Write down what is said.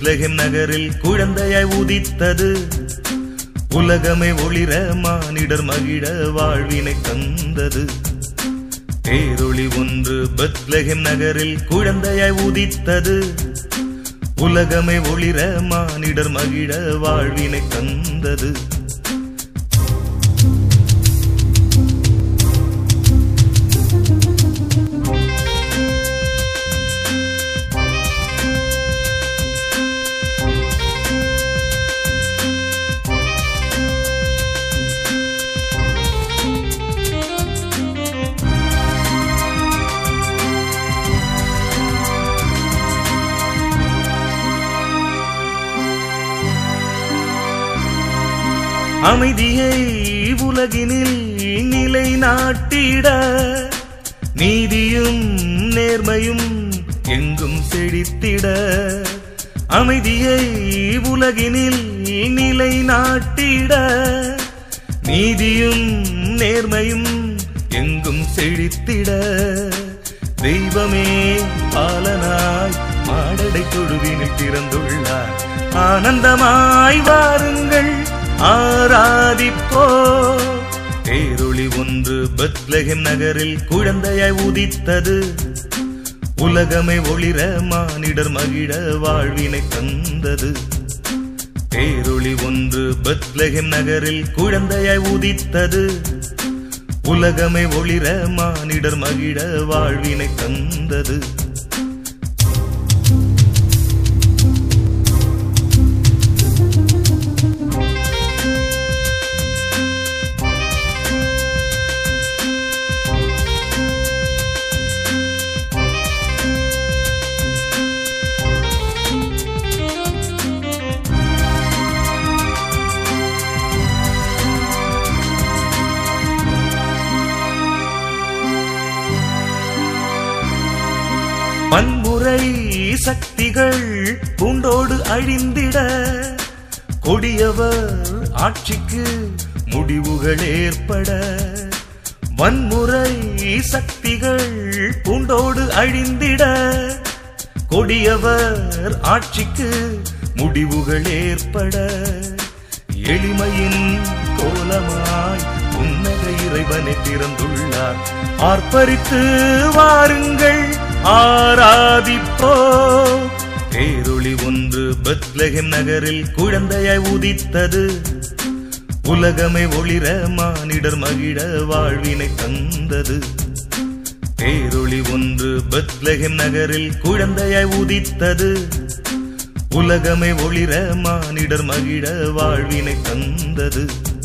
பெத்லகெம் நகரில் குழந்தையாய் உதித்தது உலகமே ஒளிர மானிடர் மகிழ வாழ்வினை தந்தது பேரொளி ஒன்று பெத்லகெம் நகரில் குழந்தையாய் உதித்தது உலகமே ஒளிர மானிடர் மகிழ வாழ்வினை தந்தது அமைதியை உலகினில் நிலை நாட்டிட நீதியும் நேர்மையும் எங்கும் செழித்திட அமைதியை உலகினில் நிலை நாட்டிட நீதியும் நேர்மையும் எங்கும் செழித்திட தெய்வமே பாலனாய் மாடடை தொழுவினில் பிறந்துள்ளார் ஆனந்தமாய் வாருங்கள் ஆராதிப்போ பேரொளி ஒன்று பெத்லகெம் நகரில் குழந்தையாய் உதித்தது உலகமே ஒளிர மானிடர் மகிழ வாழ்வினை தந்தது பேரொளி ஒன்று பெத்லகெம் நகரில் குழந்தையாய் உதித்தது உலகமே ஒளிர மானிடர் மகிழ வாழ்வினை தந்தது வன்முறை சக்திகள் பூண்டோடு அழிந்திட கொடியவர் ஆட்சிக்கு முடிவுகள் ஏற்பட வன்முறை சக்திகள் பூண்டோடு அழிந்திட கொடியவர் ஆட்சிக்கு முடிவுகள் ஏற்பட எளிமையின் கோலமாய் உன்னத இறைவனை திறந்துள்ளார் ஆர்ப்பரித்து வாருங்கள் ஆராதிப்போ பேரொளி ஒன்று பெத்லகெம் நகரில் குழந்தையாய் உதித்தது உலகமே ஒளிர மானிடர் மகிழ வாழ்வினை தந்தது பேரொளி ஒன்று பெத்லகெம் நகரில் குழந்தையாய் உதித்தது உலகமே ஒளிர மானிடர் மகிழ வாழ்வினை தந்தது